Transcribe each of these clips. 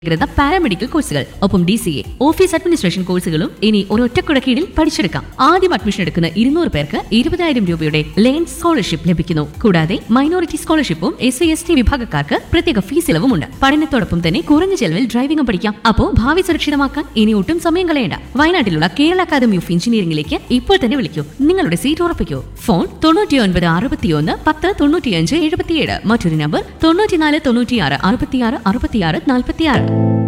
കൃത paramedical കോഴ്സുകൾ ഒപ്പം D C A office administration കോഴ്സുകളും ഇനി ഒരൊറ്റക്കുട കീഴിൽ പഠിച്ചെടുക്കാം ആദ്യം അഡ്മിഷൻ എടുക്കുന്ന ഇരുന്നൂറ് പേർക്ക് ഇരുപതായിരം രൂപയുടെ ലേൺ സ്കോളർഷിപ്പ് ലഭിക്കുന്നു കൂടാതെ മൈനോറിറ്റി സ്കോളർഷിപ്പും എസ് സി എസ് ടി വിഭാഗക്കാർക്ക് പ്രത്യേക ഫീസ് ഇളവുമുണ്ട് പഠനത്തോടൊപ്പം തന്നെ കുറഞ്ഞ ചെലവിൽ ഡ്രൈവിംഗും പഠിക്കാം അപ്പോ ഭാവി സുരക്ഷിതമാക്കാൻ ഇനി ഒട്ടും സമയം കളയണ്ട വയനാട്ടിലുള്ള കേരള അക്കാദമി ഓഫ് എഞ്ചിനീയറിംഗിലേക്ക് ഇപ്പോൾ തന്നെ വിളിക്കൂ നിങ്ങളുടെ സീറ്റ് ഉറപ്പിക്കൂ ഫോൺ തൊണ്ണൂറ്റി ഒൻപത് അറുപത്തിയൊന്ന് പത്ത് തൊണ്ണൂറ്റിയഞ്ച് എഴുപത്തിയേഴ് മറ്റൊരു നമ്പർ തൊണ്ണൂറ്റിനാല് തൊണ്ണൂറ്റിയാറ് അറുപത്തിയാറ് അറുപത്തിയാറ് നാൽപ്പത്തിയാറ്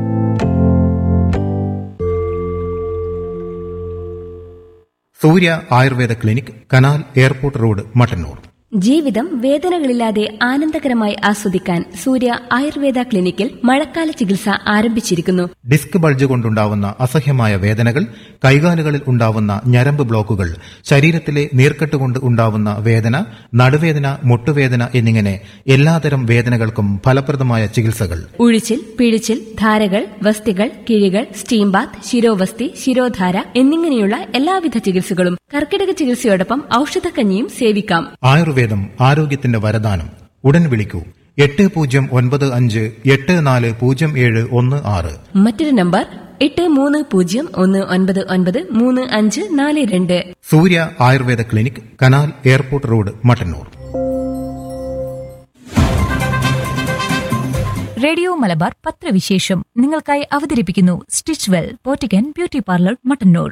Surya Ayurveda clinic canal airport road Mattannur ജീവിതം വേദനകളില്ലാതെ ആനന്ദകരമായി ആസ്വദിക്കാൻ സൂര്യ ആയുർവേദ ക്ലിനിക്കിൽ മഴക്കാല ചികിത്സ ആരംഭിച്ചിരിക്കുന്നു ഡിസ്ക് ബൾജ് കൊണ്ടുണ്ടാവുന്ന അസഹ്യമായ വേദനകൾ കൈകാലുകളിൽ ഉണ്ടാവുന്ന ഞരമ്പ് ബ്ലോക്കുകൾ ശരീരത്തിലെ നീർക്കെട്ട് കൊണ്ട് ഉണ്ടാവുന്ന വേദന നടുവേദന മുട്ടുവേദന എന്നിങ്ങനെ എല്ലാതരം വേദനകൾക്കും ഫലപ്രദമായ ചികിത്സകൾ ഉഴിച്ചിൽ പിഴിച്ചിൽ ധാരകൾ വസ്തികൾ കിഴികൾ സ്റ്റീം ബാത്ത് ശിരോവസ്തി ശിരോധാര എന്നിങ്ങനെയുള്ള എല്ലാവിധ ചികിത്സകളും കർക്കിടക ചികിത്സയോടൊപ്പം ഔഷധക്കഞ്ഞിയും സേവിക്കാം ആയുർവേദം ആരോഗ്യത്തിന്റെ വരദാനം ഉടൻ വിളിക്കൂ എട്ട് പൂജ്യം ഒൻപത് അഞ്ച് എട്ട് നാല് പൂജ്യം ഏഴ് ഒന്ന് ആറ് മറ്റൊരു നമ്പർ എട്ട് മൂന്ന് പൂജ്യം ഒന്ന് ഒൻപത് ഒൻപത് മൂന്ന് അഞ്ച് നാല് രണ്ട് Surya Ayurveda clinic canal airport road Mattannur radio Malabar പത്രവിശേഷം നിങ്ങൾക്കായി അവതരിപ്പിക്കുന്നു stitch well Pottikkan beauty parlour Mattannur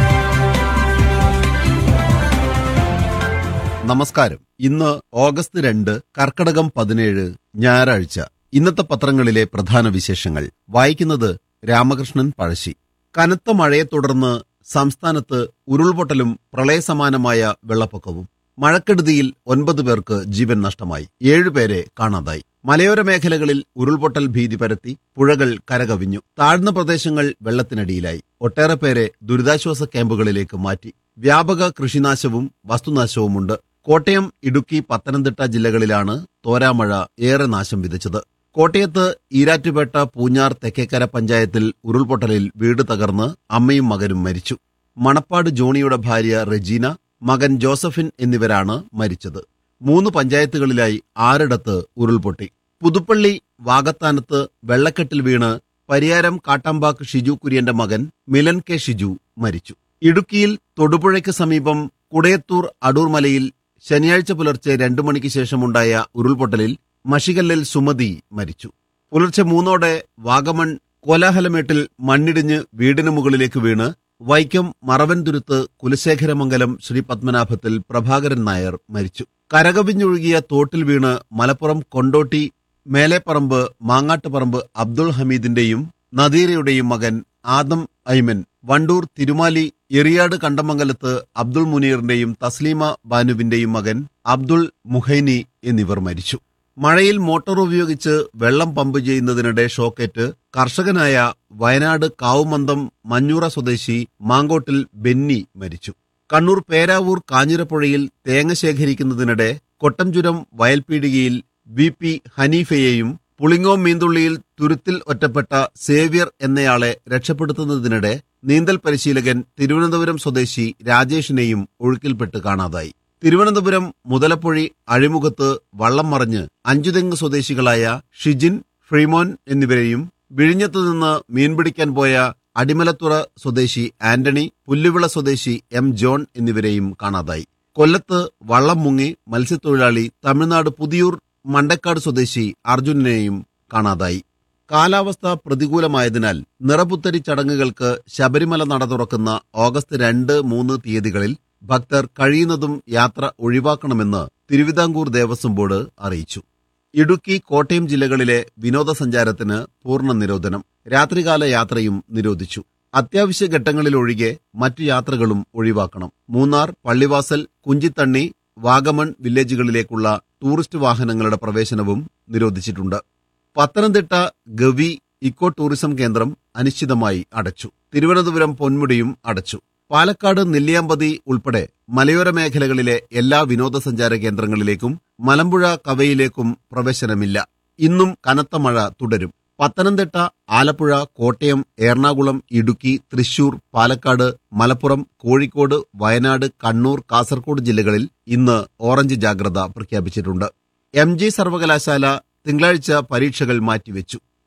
നമസ്കാരം ഇന്ന് ഓഗസ്റ്റ് രണ്ട് കർക്കടകം പതിനേഴ് ഞായറാഴ്ച ഇന്നത്തെ പത്രങ്ങളിലെ പ്രധാന വിശേഷങ്ങൾ വായിക്കുന്നത് രാമകൃഷ്ണൻ പഴശ്ശി കനത്ത മഴയെ തുടർന്ന് സംസ്ഥാനത്ത് ഉരുൾപൊട്ടലും പ്രളയസമാനമായ വെള്ളപ്പൊക്കവും മഴക്കെടുതിയിൽ ഒൻപത് പേർക്ക് ജീവൻ നഷ്ടമായി ഏഴുപേരെ കാണാതായി മലയോര മേഖലകളിൽ ഉരുൾപൊട്ടൽ ഭീതി പരത്തി പുഴകൾ കരകവിഞ്ഞു താഴ്ന്ന പ്രദേശങ്ങൾ വെള്ളത്തിനടിയിലായി ഒട്ടേറെ പേരെ ദുരിതാശ്വാസ ക്യാമ്പുകളിലേക്ക് മാറ്റി വ്യാപക കൃഷിനാശവും വസ്തുനാശവുമുണ്ട് കോട്ടയം ഇടുക്കി പത്തനംതിട്ട ജില്ലകളിലാണ് തോരാമഴ ഏറെ നാശം വിതച്ചത് കോട്ടയത്ത് ഈരാറ്റുപേട്ട പൂഞ്ഞാർ തെക്കേക്കര പഞ്ചായത്തിൽ ഉരുൾപൊട്ടലിൽ വീട് തകർന്ന് അമ്മയും മകനും മരിച്ചു മണപ്പാട് ജോണിയുടെ ഭാര്യ റെജീന മകൻ ജോസഫിൻ എന്നിവരാണ് മരിച്ചത് മൂന്ന് പഞ്ചായത്തുകളിലായി ആറിടത്ത് ഉരുൾപൊട്ടി പുതുപ്പള്ളി വാകത്താനത്ത് വെള്ളക്കെട്ടിൽ വീണ് പരിയാരം കാട്ടാമ്പാക്ക് ഷിജു കുര്യന്റെ മകൻ മിലൻ കെ ഷിജു മരിച്ചു ഇടുക്കിയിൽ തൊടുപുഴയ്ക്ക് സമീപം കുടയത്തൂർ അടൂർ മലയിൽ ശനിയാഴ്ച പുലർച്ചെ രണ്ടു മണിക്ക് ശേഷമുണ്ടായ ഉരുൾപൊട്ടലിൽ മഷികല്ലിൽ സുമതി മരിച്ചു പുലർച്ചെ മൂന്നോടെ വാഗമൺ കോലാഹലമേട്ടിൽ മണ്ണിടിഞ്ഞ് വീടിന് മുകളിലേക്ക് വീണ് വൈക്കം മറവൻതുരുത്ത് കുലശേഖരമംഗലം ശ്രീ പത്മനാഭത്തിൽ പ്രഭാകരൻ നായർ മരിച്ചു കരകവിഞ്ഞൊഴുകിയ തോട്ടിൽ വീണ് മലപ്പുറം കൊണ്ടോട്ടി മേലേപ്പറമ്പ് മാങ്ങാട്ടുപറമ്പ് അബ്ദുൾ ഹമീദിന്റെയും നദീറയുടെയും മകൻ ആദം ഐമൻ വണ്ടൂർ തിരുമാലി എറിയാട് കണ്ടമംഗലത്ത് അബ്ദുൾ മുനീറിന്റെയും തസ്ലീമ ബാനുവിന്റെയും മകൻ അബ്ദുൾ മുഹൈനി എന്നിവർ മരിച്ചു മഴയിൽ മോട്ടോർ ഉപയോഗിച്ച് വെള്ളം പമ്പ് ചെയ്യുന്നതിനിടെ ഷോക്കേറ്റ് കർഷകനായ വയനാട് കാവുമന്തം മഞ്ഞൂറ സ്വദേശി മാങ്കോട്ടിൽ ബെന്നി മരിച്ചു കണ്ണൂർ പേരാവൂർ കാഞ്ഞിരപ്പുഴയിൽ തേങ്ങ ശേഖരിക്കുന്നതിനിടെ കൊട്ടംചുരം വയൽപീടികയിൽ വി പി ഹനീഫയെയും പുളിങ്ങോം മീന്തുള്ളിയിൽ തുരുത്തിൽ ഒറ്റപ്പെട്ട സേവ്യർ എന്നയാളെ രക്ഷപ്പെടുത്തുന്നതിനിടെ നീന്തൽ പരിശീലകൻ തിരുവനന്തപുരം സ്വദേശി രാജേഷിനെയും ഒഴുക്കിൽപ്പെട്ട് കാണാതായി തിരുവനന്തപുരം മുതലപ്പൊഴി അഴിമുഖത്ത് വള്ളം മറിഞ്ഞ് അഞ്ചുതെങ്ങ് സ്വദേശികളായ ഷിജിൻ ഫ്രീമോൻ എന്നിവരെയും വിഴിഞ്ഞത്തു നിന്ന് മീൻപിടിക്കാൻ പോയ അടിമലത്തുറ സ്വദേശി ആന്റണി പുല്ലുവിള സ്വദേശി എം ജോൺ എന്നിവരെയും കാണാതായി കൊല്ലത്ത് വള്ളം മുങ്ങി മത്സ്യത്തൊഴിലാളി തമിഴ്നാട് പുതിയൂർ മണ്ടക്കാട് സ്വദേശി അർജുനനെയും കാണാതായി കാലാവസ്ഥ പ്രതികൂലമായതിനാൽ നിറപുത്തരി ചടങ്ങുകൾക്ക് ശബരിമല നട തുറക്കുന്ന ഓഗസ്റ്റ് രണ്ട് മൂന്ന് തീയതികളിൽ ഭക്തർ കഴിയുന്നതും യാത്ര ഒഴിവാക്കണമെന്ന് തിരുവിതാംകൂർ ദേവസ്വം ബോർഡ് അറിയിച്ചു ഇടുക്കി കോട്ടയം ജില്ലകളിലെ വിനോദസഞ്ചാരത്തിന് പൂർണ്ണ നിരോധനം രാത്രികാല യാത്രയും നിരോധിച്ചു അത്യാവശ്യ ഘട്ടങ്ങളിലൊഴികെ മറ്റു യാത്രകളും ഒഴിവാക്കണം മൂന്നാർ പള്ളിവാസൽ കുഞ്ചിത്തണ്ണി വാഗമൺ വില്ലേജുകളിലേക്കുള്ള ടൂറിസ്റ്റ് വാഹനങ്ങളുടെ പ്രവേശനവും നിരോധിച്ചിട്ടുണ്ട് പത്തനംതിട്ട ഗവി ഇക്കോ ടൂറിസം കേന്ദ്രം അനിശ്ചിതമായി അടച്ചു തിരുവനന്തപുരം പൊന്മുടിയും അടച്ചു പാലക്കാട് നെല്ലിയാമ്പതി ഉൾപ്പെടെ മലയോര മേഖലകളിലെ എല്ലാ വിനോദസഞ്ചാര കേന്ദ്രങ്ങളിലേക്കും മലമ്പുഴ കവയിലേക്കും പ്രവേശനമില്ല ഇന്നും കനത്ത മഴ തുടരും പത്തനംതിട്ട ആലപ്പുഴ കോട്ടയം എറണാകുളം ഇടുക്കി തൃശൂർ പാലക്കാട് മലപ്പുറം കോഴിക്കോട് വയനാട് കണ്ണൂർ കാസർഗോഡ് ജില്ലകളിൽ ഇന്ന് ഓറഞ്ച് ജാഗ്രത പ്രഖ്യാപിച്ചിട്ടുണ്ട് എം ജി സർവകലാശാല തിങ്കളാഴ്ച പരീക്ഷകൾ മാറ്റിവെച്ചു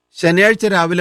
ശനിയാഴ്ച രാവിലെ